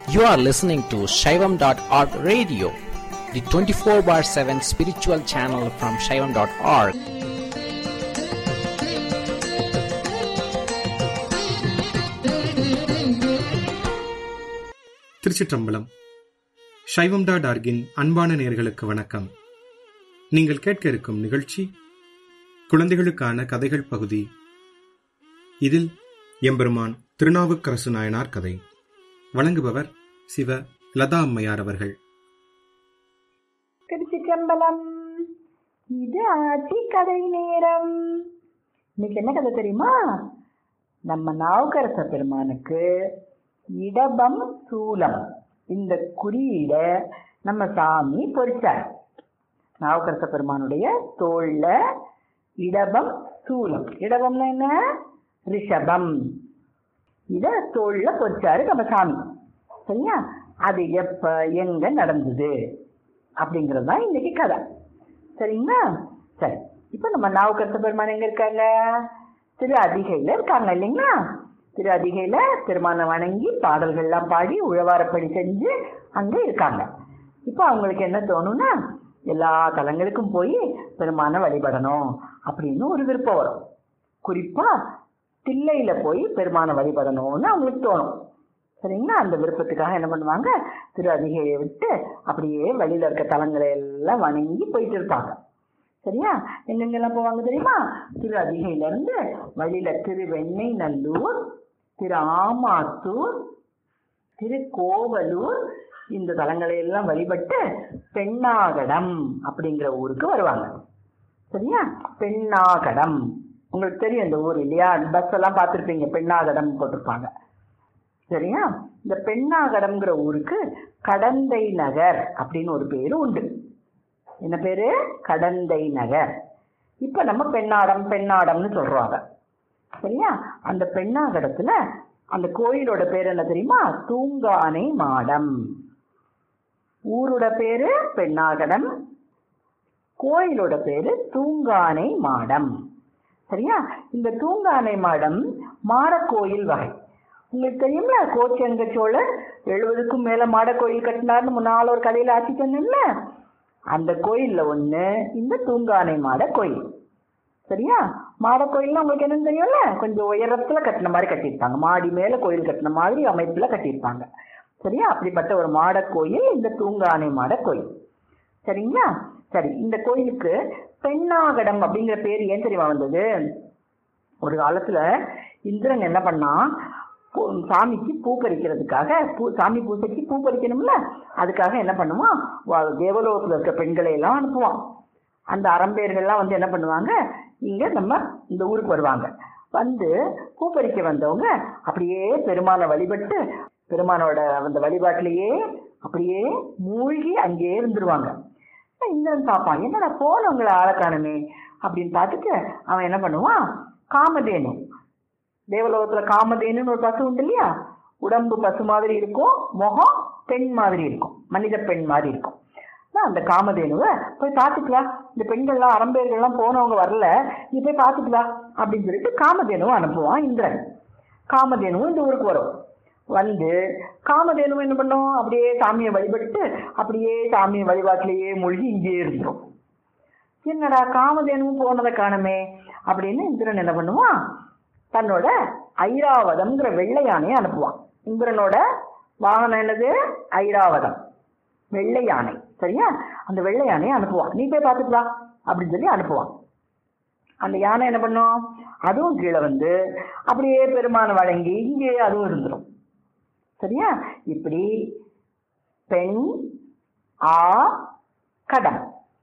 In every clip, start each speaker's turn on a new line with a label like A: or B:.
A: You are listening to Shaivam.org radio, the 24 bar 7 spiritual channel from Shaivam.org.
B: திருச்சிற்றம்பலம் சைவம் dot ஆர்கின் அன்பான நேர்களுக்கு வணக்கம் நீங்கள் கேட்க இருக்கும் நிகழ்ச்சி குழந்தைகளுக்கான கதைகள் பகுதி இதில் எம்பெருமான் திருநாவுக்கரசு நாயனார் கதை வழங்குபவர் சிவ லதா அம்மையார் அவர்கள்
C: திருச்சிற்றம்பலம் இது ஆட்சி கதை நேரம் இன்னைக்கு என்ன கதை தெரியுமா நம்ம நாவுக்கரச பெருமானுக்கு இடபம் சூலம் இந்த குறியீட நம்ம சாமி பொறிச்சார் நாவுக்கரச பெருமானுடைய தோல்ல இடபம் சூலம் இடபம்னா என்ன ரிஷபம் இத தோல்ல பொறிச்சாரு நம்ம சாமி சரியா அது எப்ப எங்க நடந்தது அப்படிங்கிறது தான் இன்னைக்கு கதை சரிங்களா சரி இப்போ நம்ம நாவுக்கரச பெருமான் எங்க இருக்காங்க திரு அதிகையில இருக்காங்க இல்லைங்களா திரு அதிகையில பெருமானை வணங்கி பாடல்கள்லாம் பாடி உழவாரப்படி செஞ்சு அங்க இருக்காங்க இப்போ அவங்களுக்கு என்ன தோணும்னா எல்லா தலங்களுக்கும் போய் பெருமானை வழிபடணும் அப்படின்னு ஒரு விருப்பம் வரும் குறிப்பா தில்லையில போய் பெருமானை வழிபடணும்னு அவங்களுக்கு தோணும் சரிங்களா அந்த விருப்பத்துக்காக என்ன பண்ணுவாங்க திரு அதிகையை விட்டு அப்படியே வழியில இருக்க தலங்களை எல்லாம் வணங்கி போயிட்டு இருப்பாங்க சரியா எங்கெங்கெல்லாம் போவாங்க தெரியுமா திரு அதிகையில இருந்து வழியில திரு வெண்ணெய் நல்லூர் திரு ஆமாத்தூர் திரு கோவலூர் இந்த தலங்களை எல்லாம் வழிபட்டு பெண்ணாகடம் அப்படிங்கிற ஊருக்கு வருவாங்க சரியா பெண்ணாகடம் உங்களுக்கு தெரியும் இந்த ஊர் இல்லையா பஸ் எல்லாம் பார்த்துருப்பீங்க பெண்ணாகடம் போட்டிருப்பாங்க சரியா இந்த பெண்ணாகடம்ங்கிற ஊருக்கு கடந்தை நகர் அப்படின்னு ஒரு பேரு உண்டு என்ன பேரு கடந்தை நகர் இப்ப நம்ம பெண்ணாடம் பெண்ணாடம்னு சொல்றாங்க சரியா அந்த பெண்ணாகடத்துல அந்த கோயிலோட பேர் என்ன தெரியுமா தூங்கானை மாடம் ஊரோட பேரு பெண்ணாகடம் கோயிலோட பேரு தூங்கானை மாடம் சரியா இந்த தூங்கானை மாடம் மாடக்கோயில் வகை உங்களுக்கு தெரியும்ல கோச்செங்க சோழர் எழுபதுக்கும் மேல மாட கோயில் கட்டினார்னு முன்னால் ஒரு கதையில ஆட்சி சொன்னேன்ல அந்த கோயில்ல ஒண்ணு இந்த தூங்கானை மாட கோயில் சரியா மாட கோயில்னா உங்களுக்கு என்னன்னு தெரியும்ல கொஞ்சம் உயரத்துல கட்டின மாதிரி கட்டியிருப்பாங்க மாடி மேல கோயில் கட்டின மாதிரி அமைப்புல கட்டியிருப்பாங்க சரியா அப்படிப்பட்ட ஒரு மாட கோயில் இந்த தூங்கானை மாட கோயில் சரிங்களா சரி இந்த கோயிலுக்கு பெண்ணாகடம் அப்படிங்கிற பேர் ஏன் தெரியுமா வந்தது ஒரு காலத்துல இந்திரன் என்ன பண்ணா பூ- சாமிக்கு பூ பறிக்கிறதுக்காக பூ சாமி பூசைக்கு பூ பறிக்கணும்ல அதுக்காக என்ன பண்ணுவான் வா- தேவலோகத்துல இருக்க பெண்களை எல்லாம் அனுப்புவான் அந்த அரம்பேர்கள்லாம் வந்து என்ன பண்ணுவாங்க இங்க நம்ம இந்த ஊருக்கு வருவாங்க வந்து பூ பறிக்க வந்தவங்க அப்படியே பெருமானை வழிபட்டு பெருமானோட அந்த வழிபாட்டிலேயே அப்படியே மூழ்கி அங்கேயே இருந்துருவாங்க இந்திரன் பார்ப்பான் என்னடா போனவங்களை ஆளை காணுமே அப்படின்னு பார்த்துட்டு அவன் என்ன பண்ணுவான் காமதேனு தேவலோகத்துல காமதேனுன்னு ஒரு பசு உண்டு இல்லையா உடம்பு பசு மாதிரி இருக்கும் முகம் பெண் மாதிரி இருக்கும் மனித பெண் மாதிரி இருக்கும் நான் அந்த காமதேனுவை போய் பார்த்துக்கலாம் இந்த பெண்கள்லாம் அரம்பேர்கள்லாம் போனவங்க வரல நீ போய் பார்த்துக்கலாம் அப்படின்னு சொல்லிட்டு காமதேனுவை அனுப்புவான் இந்திரன் காமதேனுவும் இந்த ஊருக்கு வரும் வந்து காமதேனுவும் என்ன பண்ணும் அப்படியே சாமியை வழிபட்டு அப்படியே சாமியை வழிபாட்டிலேயே மூழ்கி இங்கேயே இருந்துரும் என்னடா காமதேனுவும் போனதை காணுமே அப்படின்னு இந்திரன் என்ன பண்ணுவான் தன்னோட ஐராவதம்ங்கிற வெள்ளை யானையை அனுப்புவான் இந்திரனோட வாகனம் என்னது ஐராவதம் வெள்ளை யானை சரியா அந்த வெள்ளை யானையை அனுப்புவான் நீ போய் பார்த்துட்டு வா அப்படின்னு சொல்லி அனுப்புவான் அந்த யானை என்ன பண்ணும் அதுவும் கீழே வந்து அப்படியே பெருமானை வழங்கி இங்கே அதுவும் இருந்துரும் சரியா இப்படி பெண் ஆ கடம்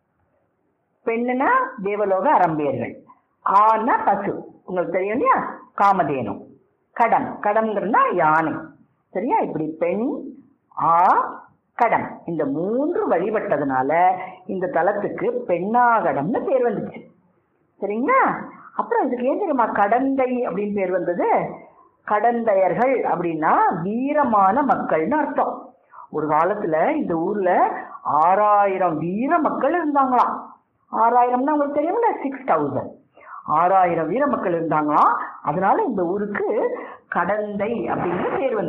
C: பெண்ணுனா தேவலோக அரம்பியர்கள் ஆனா பசு உங்களுக்கு தெரியும் இல்லையா காமதேனு கடம் கடம்ங்கிறதுனா யானை சரியா இப்படி பெண் ஆ கடம் இந்த மூன்று வழிபட்டதுனால இந்த தலத்துக்கு பெண்ணாகடம்னு பேர் வந்துச்சு சரிங்களா அப்புறம் இதுக்கு ஏன் தெரியுமா கடந்தை அப்படின்னு பேர் வந்தது கடந்தையர்கள் அப்படின்னா வீரமான மக்கள்னு அர்த்தம் ஒரு காலத்துல இந்த ஊர்ல ஆறாயிரம் வீர மக்கள் இருந்தாங்களாம் ஆறாயிரம்னா உங்களுக்கு தெரியும்ல சிக்ஸ் தௌசண்ட் ஆறாயிரம் வீர மக்கள் இருந்தாங்களாம் அதனால இந்த ஊருக்கு கடந்தை அப்படின்னு பேர் வந்து